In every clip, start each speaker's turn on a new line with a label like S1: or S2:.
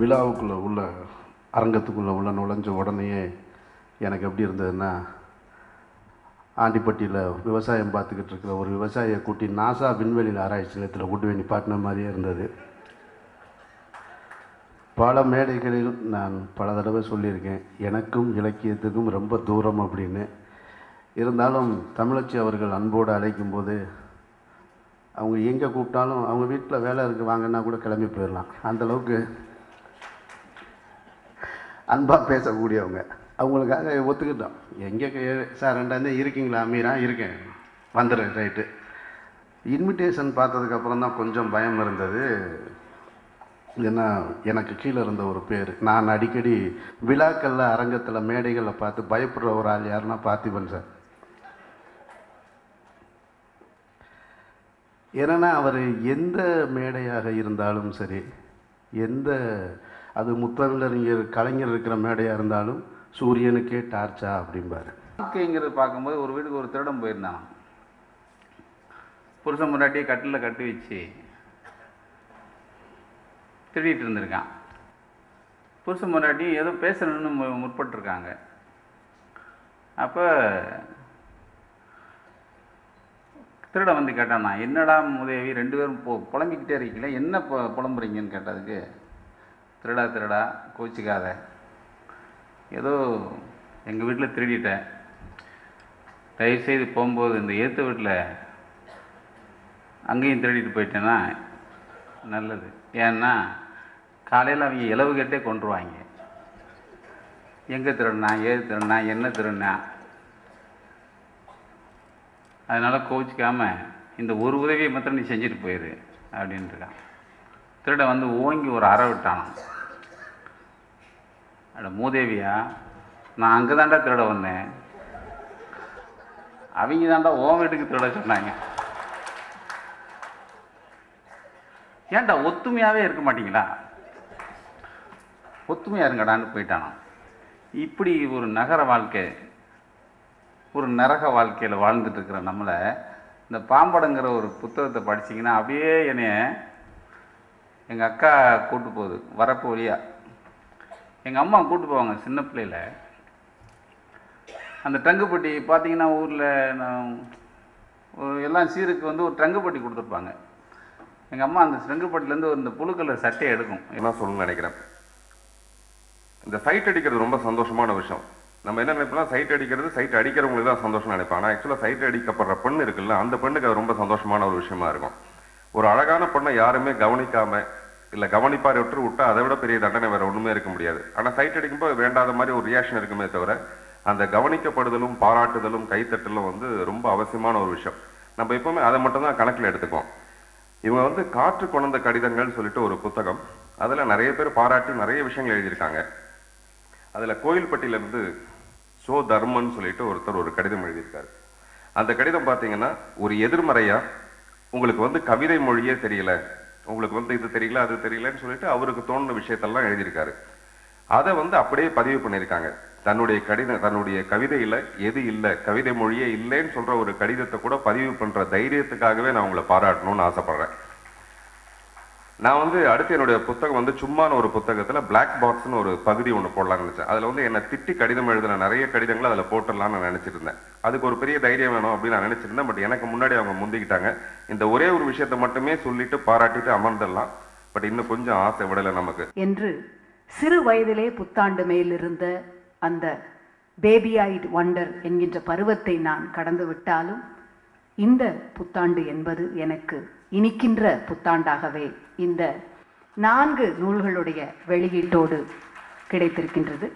S1: விழாவுக்குள்ளே உள்ள அரங்கத்துக்குள்ளே உள்ள நுழைஞ்ச உடனேயே எனக்கு எப்படி இருந்ததுன்னா ஆண்டிப்பட்டியில் விவசாயம் பார்த்துக்கிட்டு இருக்கிற ஒரு விவசாயியை கூட்டி நாசா விண்வெளியில் ஆராய்ச்சி நிலையத்தில் கொண்டு போய் நிப்பாட்டின மாதிரியே இருந்தது பல மேடைகளில் நான் பல தடவை சொல்லியிருக்கேன் எனக்கும் இலக்கியத்துக்கும் ரொம்ப தூரம் அப்படின்னு இருந்தாலும் தமிழச்சி அவர்கள் அன்போடு அழைக்கும்போது அவங்க எங்கே கூப்பிட்டாலும் அவங்க வீட்டில் வேலை இருக்குது வாங்கன்னா கூட கிளம்பி போயிடலாம் அந்தளவுக்கு அன்பாக பேசக்கூடியவங்க அவங்களுக்காக ஒத்துக்கிட்டோம் எங்கே சார் ரெண்டாந்தே இருக்கீங்களா மீரா இருக்கேன் வந்துடுறேன் ரைட்டு இன்விடேஷன் பார்த்ததுக்கப்புறம் தான் கொஞ்சம் பயம் இருந்தது ஏன்னா எனக்கு கீழே இருந்த ஒரு பேர் நான் அடிக்கடி விழாக்களில் அரங்கத்தில் மேடைகளில் பார்த்து பயப்படுற ஒரு ஆள் யாருன்னா பார்த்திபன் சார் ஏன்னா அவர் எந்த மேடையாக இருந்தாலும் சரி எந்த அது முத்தமிழறிஞர் கலைஞர் இருக்கிற மேடையாக இருந்தாலும் சூரியனுக்கே டார்ச்சா அப்படிம்பாரு
S2: வாழ்க்கைங்கிறது பார்க்கும்போது ஒரு வீட்டுக்கு ஒரு திருடன் போயிருந்தான் புருஷன் முன்னாடியே கட்டில் கட்டி வச்சு திருடிட்டு இருந்திருக்கான் புருஷன் முன்னாடி ஏதோ பேசணும்னு மு- முற்பட்டிருக்காங்க அப்போ திருடன் வந்து கேட்டானா என்னடா உதவி ரெண்டு பேரும் போ புலம்பிக்கிட்டே இருக்கீங்களே என்ன பொ புலம்புறீங்கன்னு கேட்டதுக்கு திருடா திருடா கோச்சிக்காத ஏதோ எங்கள் வீட்டில் திருடிட்டேன் தயவுசெய்து போகும்போது இந்த ஏற்ற வீட்டில் அங்கேயும் திருடிட்டு போயிட்டேன்னா நல்லது ஏன்னா காலையில் அவங்க இலவு கட்டே கொண்டுருவாங்க எங்கே திருடினா ஏது திருடினா என்ன திருடினா அதனால் கோச்சிக்காம இந்த ஒரு உதவியை மாத்திரம் நீ செஞ்சுட்டு போயிரு அப்படின்ட்டுருக்கான் திருடன் வந்து ஓங்கி ஒரு அறை விட்டானான் அட மூதேவியா நான் அங்கே தாண்டா திருட வந்தேன் அவங்க தாண்டா ஓன் வீட்டுக்கு திருட சொன்னாங்க ஏன்டா ஒத்துமையாகவே இருக்க மாட்டீங்களா ஒத்துமையாக இருங்கடான்னு போயிட்டானான் இப்படி ஒரு நகர வாழ்க்கை ஒரு நரக வாழ்க்கையில் வாழ்ந்துட்டு இருக்கிற நம்மளை இந்த பாம்படங்கிற ஒரு புத்தகத்தை படிச்சீங்கன்னா அப்படியே என்னைய எங்கள் அக்கா கூட்டு போகுது வரப்பு வழியா எங்கள் அம்மா கூட்டு போவாங்க சின்ன பிள்ளையில அந்த டங்குப்பட்டி பார்த்தீங்கன்னா ஊரில் நான் ஒரு எல்லாம் சீருக்கு வந்து ஒரு டங்குப்பட்டி கொடுத்துருப்பாங்க எங்கள் அம்மா அந்த டங்குப்பட்டிலேருந்து ஒரு இந்த புழுக்கல்ல சட்டையை எடுக்கும்
S3: என்ன சொல்லணும்னு நினைக்கிறேன் இந்த சைட் அடிக்கிறது ரொம்ப சந்தோஷமான விஷயம் நம்ம என்ன நினைப்போம்னா சைட் அடிக்கிறது சைட் அடிக்கிறவங்களுக்கு தான் சந்தோஷம் நினைப்போம் ஆனால் ஆக்சுவலாக சைட் அடிக்கப்படுற பெண் இருக்குல்ல அந்த பெண்ணுக்கு அது ரொம்ப சந்தோஷமான ஒரு விஷயமா இருக்கும் ஒரு அழகான பெண்ணை யாருமே கவனிக்காம இல்லை கவனிப்பார் விட்டு விட்டா அதை விட பெரிய தண்டனை வேற ஒண்ணுமே இருக்க முடியாது ஆனால் சைட் அடிக்கும்போது வேண்டாத மாதிரி ஒரு ரியாக்ஷன் இருக்குமே தவிர அந்த கவனிக்கப்படுதலும் பாராட்டுதலும் கைத்தட்டலும் வந்து ரொம்ப அவசியமான ஒரு விஷயம் நம்ம எப்பவுமே அதை மட்டும் தான் கணக்கில் எடுத்துக்குவோம் இவங்க வந்து காற்று கொண்ட கடிதங்கள் சொல்லிட்டு ஒரு புத்தகம் அதுல நிறைய பேர் பாராட்டி நிறைய விஷயங்கள் எழுதியிருக்காங்க அதுல கோயில்பட்டியில இருந்து சோ தர்மன் சொல்லிட்டு ஒருத்தர் ஒரு கடிதம் எழுதியிருக்காரு அந்த கடிதம் பாத்தீங்கன்னா ஒரு எதிர்மறையா உங்களுக்கு வந்து கவிதை மொழியே தெரியல உங்களுக்கு வந்து இது தெரியல அது தெரியலன்னு சொல்லிட்டு அவருக்கு தோணுன விஷயத்தெல்லாம் எழுதியிருக்காரு அதை வந்து அப்படியே பதிவு பண்ணியிருக்காங்க தன்னுடைய கடிதம் தன்னுடைய கவிதையில எது இல்லை கவிதை மொழியே இல்லைன்னு சொல்ற ஒரு கடிதத்தை கூட பதிவு பண்ற தைரியத்துக்காகவே நான் உங்களை பாராட்டணும்னு ஆசைப்படுறேன் நான் வந்து அடுத்து என்னுடைய புத்தகம் வந்து சும்மான ஒரு புத்தகத்துல பிளாக் பாக்ஸ்னு ஒரு பகுதி ஒன்று போடலாம்னு நினைச்சேன் அதுல வந்து என்னை திட்டி கடிதம் எழுதின நிறைய கடிதங்களை அதுல போட்டுடலாம்னு நான் நினைச்சிருந்தேன் அதுக்கு ஒரு பெரிய தைரியம் வேணும் அப்படின்னு நான் நினைச்சிருந்தேன் பட் எனக்கு முன்னாடி அவங்க முந்திக்கிட்டாங்க இந்த ஒரே ஒரு விஷயத்தை மட்டுமே சொல்லிட்டு பாராட்டிட்டு அமர்ந்துடலாம் பட் இன்னும் கொஞ்சம் ஆசை விடலை நமக்கு
S4: என்று சிறு வயதிலே புத்தாண்டு மேலிருந்த அந்த பேபியாய்டு வண்டர் என்கின்ற பருவத்தை நான் கடந்து விட்டாலும் இந்த புத்தாண்டு என்பது எனக்கு இனிக்கின்ற புத்தாண்டாகவே இந்த நான்கு நூல்களுடைய வெளியீட்டோடு கிடைத்திருக்கின்றது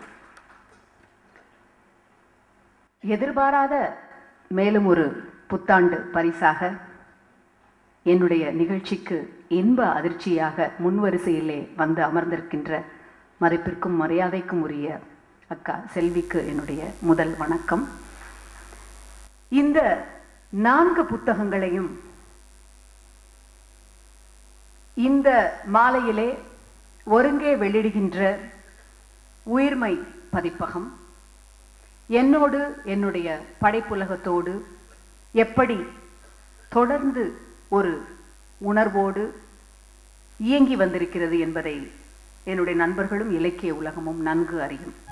S4: எதிர்பாராத மேலும் ஒரு புத்தாண்டு பரிசாக என்னுடைய நிகழ்ச்சிக்கு இன்ப அதிர்ச்சியாக முன்வரிசையிலே வந்து அமர்ந்திருக்கின்ற மதிப்பிற்கும் மரியாதைக்கும் உரிய அக்கா செல்விக்கு என்னுடைய முதல் வணக்கம் இந்த நான்கு புத்தகங்களையும் இந்த மாலையிலே ஒருங்கே வெளியிடுகின்ற உயிர்மை பதிப்பகம் என்னோடு என்னுடைய படைப்புலகத்தோடு எப்படி தொடர்ந்து ஒரு உணர்வோடு இயங்கி வந்திருக்கிறது என்பதை என்னுடைய நண்பர்களும் இலக்கிய உலகமும் நன்கு அறியும்